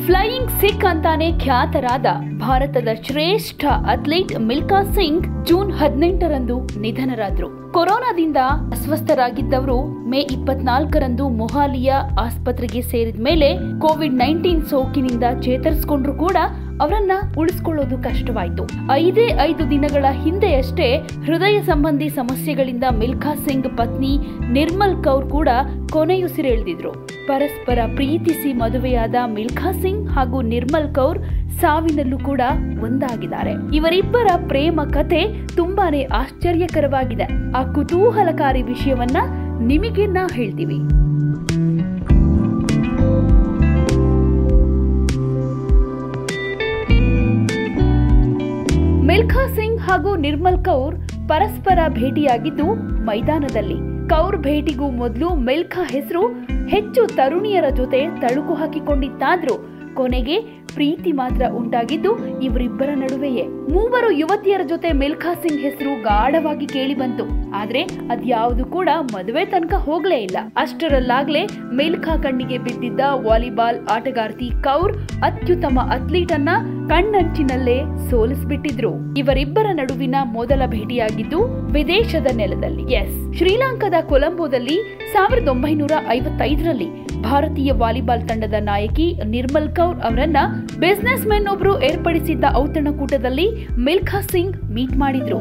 flying Sikh ಅಂತಾನೆ ಖ್ಯಾತರಾದ ಭಾರತದ ಶ್ರೇಷ್ಠ ಅಥ್ಲೀಟ್ ಮಿಲ್ಕಾ ಸಿಂಗ್ ಜೂನ್ ಹದಿನೆಂಟರಂದು ನಿಧನರಾದ್ರು ಕೊರೋನಾದಿಂದ ಅಸ್ವಸ್ಥರಾಗಿದ್ದವರು ಮೇ ಇಪ್ಪತ್ನಾಲ್ಕರಂದು ಮೊಹಾಲಿಯ ಆಸ್ಪತ್ರೆಗೆ ಸೇರಿದ ಮೇಲೆ ಕೋವಿಡ್ ನೈನ್ಟೀನ್ ಸೋಂಕಿನಿಂದ ಚೇತರಿಸಿಕೊಂಡ್ರು ಕೂಡ ಅವರನ್ನ ಉಳಿಸ್ಕೊಳ್ಳೋದು ಕಷ್ಟವಾಯ್ತು ಐದೇ ಐದು ದಿನಗಳ ಹಿಂದೆಯಷ್ಟೇ ಹೃದಯ ಸಂಬಂಧಿ ಸಮಸ್ಯೆಗಳಿಂದ ಮಿಲ್ಖಾ ಸಿಂಗ್ ಪತ್ನಿ ನಿರ್ಮಲ್ ಕೌರ್ ಕೂಡ ಕೊನೆಯುಸಿರೆಳೆದಿದ್ರು ಪರಸ್ಪರ ಪ್ರೀತಿಸಿ ಮದುವೆಯಾದ ಮಿಲ್ಖಾ ಸಿಂಗ್ ಹಾಗೂ ನಿರ್ಮಲ್ ಕೌರ್ ಸಾವಿನಲ್ಲೂ ಕೂಡ ಒಂದಾಗಿದ್ದಾರೆ ಇವರಿಬ್ಬರ ಪ್ರೇಮ ಕತೆ ತುಂಬಾನೇ ಆಶ್ಚರ್ಯಕರವಾಗಿದೆ ಆ ಕುತೂಹಲಕಾರಿ ವಿಷಯವನ್ನ ನಿಮಗೆ ನಾ ಹೇಳ್ತೀವಿ ಮಿಲ್ಖಾ ಸಿಂಗ್ ಹಾಗೂ ನಿರ್ಮಲ್ ಕೌರ್ ಪರಸ್ಪರ ಭೇಟಿಯಾಗಿದ್ದು ಮೈದಾನದಲ್ಲಿ ಕೌರ್ ಭೇಟಿಗೂ ಮೊದಲು ಮಿಲ್ಖಾ ಹೆಸರು ಹೆಚ್ಚು ತರುಣಿಯರ ಜೊತೆ ತಳುಕು ಹಾಕಿಕೊಂಡಿತ್ತಾದ್ರೂ ಕೊನೆಗೆ ಪ್ರೀತಿ ಮಾತ್ರ ಉಂಟಾಗಿದ್ದು ಇವರಿಬ್ಬರ ನಡುವೆಯೇ ಮೂವರು ಯುವತಿಯರ ಜೊತೆ ಮಿಲ್ಖಾ ಸಿಂಗ್ ಹೆಸರು ಗಾಢವಾಗಿ ಕೇಳಿ ಬಂತು ಆದ್ರೆ ಅದ್ಯಾವುದು ಕೂಡ ಮದುವೆ ತನಕ ಹೋಗ್ಲೇ ಇಲ್ಲ ಅಷ್ಟರಲ್ಲಾಗ್ಲೇ ಮಿಲ್ಖಾ ಕಣ್ಣಿಗೆ ಬಿದ್ದಿದ್ದ ವಾಲಿಬಾಲ್ ಆಟಗಾರ್ತಿ ಕೌರ್ ಅತ್ಯುತ್ತಮ ಅಥ್ಲೀಟ್ ಅನ್ನ ಕಣ್ಣಂಚಿನಲ್ಲೇ ಸೋಲಿಸ್ಬಿಟ್ಟಿದ್ರು ಇವರಿಬ್ಬರ ನಡುವಿನ ಮೊದಲ ಭೇಟಿಯಾಗಿದ್ದು ವಿದೇಶದ ನೆಲದಲ್ಲಿ ಎಸ್ ಶ್ರೀಲಂಕಾದ ಕೊಲಂಬೋದಲ್ಲಿ ಸಾವಿರದ ಒಂಬೈನೂರ ಐವತ್ತೈದರಲ್ಲಿ ಭಾರತೀಯ ವಾಲಿಬಾಲ್ ತಂಡದ ನಾಯಕಿ ನಿರ್ಮಲ್ ಕೌರ್ ಅವರನ್ನ ಬಿಸ್ನೆಸ್ ಮೆನ್ ಒಬ್ರು ಏರ್ಪಡಿಸಿದ್ದ ಔತಣಕೂಟದಲ್ಲಿ ಮಿಲ್ಖಾ ಸಿಂಗ್ ಮೀಟ್ ಮಾಡಿದ್ರು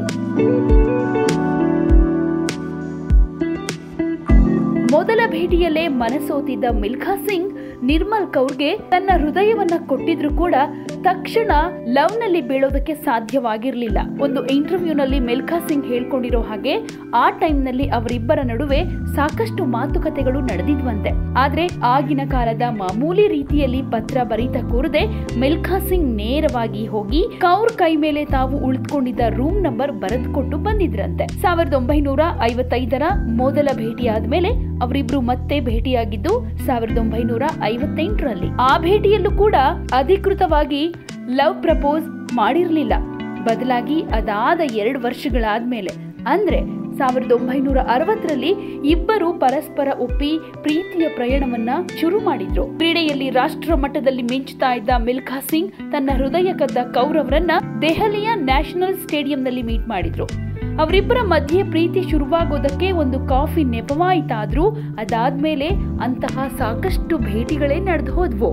ಮೊದಲ ಭೇಟಿಯಲ್ಲೇ ಮನಸೋತಿದ್ದ ಮಿಲ್ಖಾ ಸಿಂಗ್ ನಿರ್ಮಲ್ ಕೌರ್ಗೆ ತನ್ನ ಹೃದಯವನ್ನ ಕೊಟ್ಟಿದ್ರು ಕೂಡ ತಕ್ಷಣ ಲವ್ ನಲ್ಲಿ ಬೀಳೋದಕ್ಕೆ ಸಾಧ್ಯವಾಗಿರ್ಲಿಲ್ಲ ಒಂದು ಇಂಟರ್ವ್ಯೂನಲ್ಲಿ ಮಿಲ್ಖಾ ಸಿಂಗ್ ಹೇಳ್ಕೊಂಡಿರೋ ಹಾಗೆ ಆ ಟೈಮ್ ನಲ್ಲಿ ಅವರಿಬ್ಬರ ನಡುವೆ ಸಾಕಷ್ಟು ಮಾತುಕತೆಗಳು ನಡೆದಿದ್ವಂತೆ ಆದ್ರೆ ಆಗಿನ ಕಾಲದ ಮಾಮೂಲಿ ರೀತಿಯಲ್ಲಿ ಪತ್ರ ಬರೀತಾ ಕೂರದೆ ಮಿಲ್ಖಾ ಸಿಂಗ್ ನೇರವಾಗಿ ಹೋಗಿ ಕೌರ್ ಕೈ ಮೇಲೆ ತಾವು ಉಳಿದುಕೊಂಡಿದ್ದ ರೂಮ್ ನಂಬರ್ ಬರೆದುಕೊಟ್ಟು ಬಂದಿದ್ರಂತೆ ಸಾವಿರದ ಒಂಬೈನೂರ ಐವತ್ತೈದರ ಮೊದಲ ಭೇಟಿಯಾದ್ಮೇಲೆ ಅವರಿಬ್ರು ಮತ್ತೆ ಭೇಟಿಯಾಗಿದ್ದು ಸಾವಿರದ ಒಂಬೈನೂರ ಐವತ್ತೆಂಟರಲ್ಲಿ ಆ ಭೇಟಿಯಲ್ಲೂ ಕೂಡ ಅಧಿಕೃತವಾಗಿ ಲವ್ ಪ್ರಪೋಸ್ ಮಾಡಿರ್ಲಿಲ್ಲ ಬದಲಾಗಿ ಅದಾದ ಎರಡು ವರ್ಷಗಳಾದ್ಮೇಲೆ ಅಂದ್ರೆ ಸಾವಿರದ ಒಂಬೈನೂರ ಅರವತ್ತರಲ್ಲಿ ಇಬ್ಬರು ಪರಸ್ಪರ ಒಪ್ಪಿ ಪ್ರೀತಿಯ ಪ್ರಯಾಣವನ್ನ ಶುರು ಮಾಡಿದ್ರು ಕ್ರೀಡೆಯಲ್ಲಿ ರಾಷ್ಟ್ರ ಮಟ್ಟದಲ್ಲಿ ಮಿಂಚುತ್ತಾ ಇದ್ದ ಮಿಲ್ಖಾ ಸಿಂಗ್ ತನ್ನ ಹೃದಯ ಕದ್ದ ಕೌರವ್ರನ್ನ ದೆಹಲಿಯ ನ್ಯಾಷನಲ್ ಸ್ಟೇಡಿಯಂನಲ್ಲಿ ಮೀಟ್ ಮಾಡಿದ್ರು ಅವರಿಬ್ಬರ ಮಧ್ಯೆ ಪ್ರೀತಿ ಶುರುವಾಗೋದಕ್ಕೆ ಒಂದು ಕಾಫಿ ನೆಪವಾಯಿತಾದ್ರೂ ಅದಾದ್ಮೇಲೆ ಅಂತಹ ಸಾಕಷ್ಟು ಭೇಟಿಗಳೇ ನಡೆದು ಹೋದ್ವು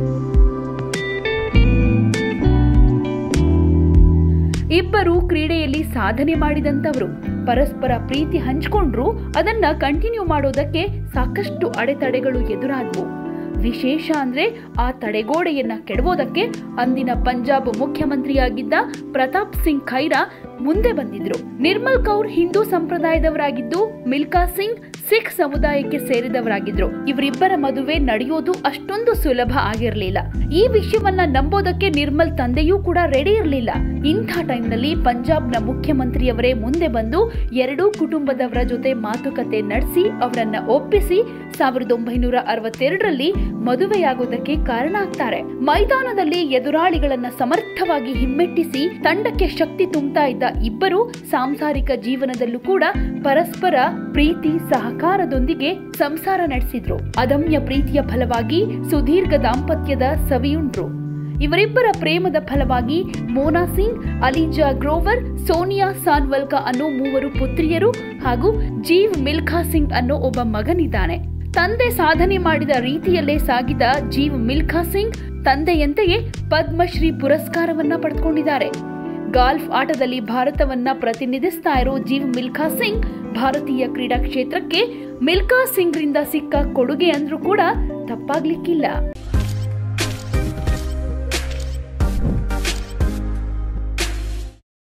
ಇಬ್ಬರು ಕ್ರೀಡೆಯಲ್ಲಿ ಸಾಧನೆ ಮಾಡಿದಂತವರು ಪರಸ್ಪರ ಪ್ರೀತಿ ಹಂಚಿಕೊಂಡ್ರು ಅದನ್ನ ಕಂಟಿನ್ಯೂ ಮಾಡೋದಕ್ಕೆ ಸಾಕಷ್ಟು ಅಡೆತಡೆಗಳು ಎದುರಾದ್ವು ವಿಶೇಷ ಅಂದ್ರೆ ಆ ತಡೆಗೋಡೆಯನ್ನ ಕೆಡವೋದಕ್ಕೆ ಅಂದಿನ ಪಂಜಾಬ್ ಮುಖ್ಯಮಂತ್ರಿಯಾಗಿದ್ದ ಪ್ರತಾಪ್ ಸಿಂಗ್ ಖೈರಾ ಮುಂದೆ ಬಂದಿದ್ರು ನಿರ್ಮಲ್ ಕೌರ್ ಹಿಂದೂ ಸಂಪ್ರದಾಯದವರಾಗಿದ್ದು ಮಿಲ್ಕಾ ಸಿಂಗ್ ಸಿಖ್ ಸಮುದಾಯಕ್ಕೆ ಸೇರಿದವರಾಗಿದ್ರು ಇವರಿಬ್ಬರ ಮದುವೆ ನಡೆಯೋದು ಅಷ್ಟೊಂದು ಸುಲಭ ಆಗಿರ್ಲಿಲ್ಲ ಈ ವಿಷಯವನ್ನ ನಂಬೋದಕ್ಕೆ ನಿರ್ಮಲ್ ತಂದೆಯೂ ಕೂಡ ರೆಡಿ ಇರಲಿಲ್ಲ ಇಂಥ ಟೈಮ್ನಲ್ಲಿ ಪಂಜಾಬ್ನ ಮುಖ್ಯಮಂತ್ರಿಯವರೇ ಮುಂದೆ ಬಂದು ಎರಡೂ ಕುಟುಂಬದವರ ಜೊತೆ ಮಾತುಕತೆ ನಡೆಸಿ ಅವರನ್ನ ಒಪ್ಪಿಸಿ ಸಾವಿರದ ಒಂಬೈನೂರ ಅರವತ್ತೆರಡರಲ್ಲಿ ಮದುವೆಯಾಗೋದಕ್ಕೆ ಕಾರಣ ಆಗ್ತಾರೆ ಮೈದಾನದಲ್ಲಿ ಎದುರಾಳಿಗಳನ್ನ ಸಮರ್ಥವಾಗಿ ಹಿಮ್ಮೆಟ್ಟಿಸಿ ತಂಡಕ್ಕೆ ಶಕ್ತಿ ತುಂಬುತ್ತಾ ಇದ್ದ ಇಬ್ಬರು ಸಾಂಸಾರಿಕ ಜೀವನದಲ್ಲೂ ಕೂಡ ಪರಸ್ಪರ ಪ್ರೀತಿ ಸಹಕಾರದೊಂದಿಗೆ ಸಂಸಾರ ನಡೆಸಿದ್ರು ಅದಮ್ಯ ಪ್ರೀತಿಯ ಫಲವಾಗಿ ಸುದೀರ್ಘ ದಾಂಪತ್ಯದ ಸವಿಯುಂಡ್ರು ಇವರಿಬ್ಬರ ಪ್ರೇಮದ ಫಲವಾಗಿ ಮೋನಾ ಸಿಂಗ್ ಅಲಿಜಾ ಗ್ರೋವರ್ ಸೋನಿಯಾ ಸಾನ್ವಲ್ಕಾ ಅನ್ನೋ ಮೂವರು ಪುತ್ರಿಯರು ಹಾಗೂ ಜೀವ್ ಮಿಲ್ಖಾ ಸಿಂಗ್ ಅನ್ನೋ ಒಬ್ಬ ಮಗನಿದ್ದಾನೆ ತಂದೆ ಸಾಧನೆ ಮಾಡಿದ ರೀತಿಯಲ್ಲೇ ಸಾಗಿದ ಜೀವ್ ಮಿಲ್ಖಾ ಸಿಂಗ್ ತಂದೆಯಂತೆಯೇ ಪದ್ಮಶ್ರೀ ಪುರಸ್ಕಾರವನ್ನ ಪಡೆದುಕೊಂಡಿದ್ದಾರೆ ಗಾಲ್ಫ್ ಆಟದಲ್ಲಿ ಭಾರತವನ್ನ ಪ್ರತಿನಿಧಿಸ್ತಾ ಇರೋ ಜೀವ್ ಮಿಲ್ಖಾ ಸಿಂಗ್ ಭಾರತೀಯ ಕ್ರೀಡಾ ಕ್ಷೇತ್ರಕ್ಕೆ ಮಿಲ್ಖಾ ಸಿಂಗ್ ರಿಂದ ಸಿಕ್ಕ ಕೊಡುಗೆ ಅಂದ್ರೂ ಕೂಡ ತಪ್ಪಾಗ್ಲಿಕ್ಕಿಲ್ಲ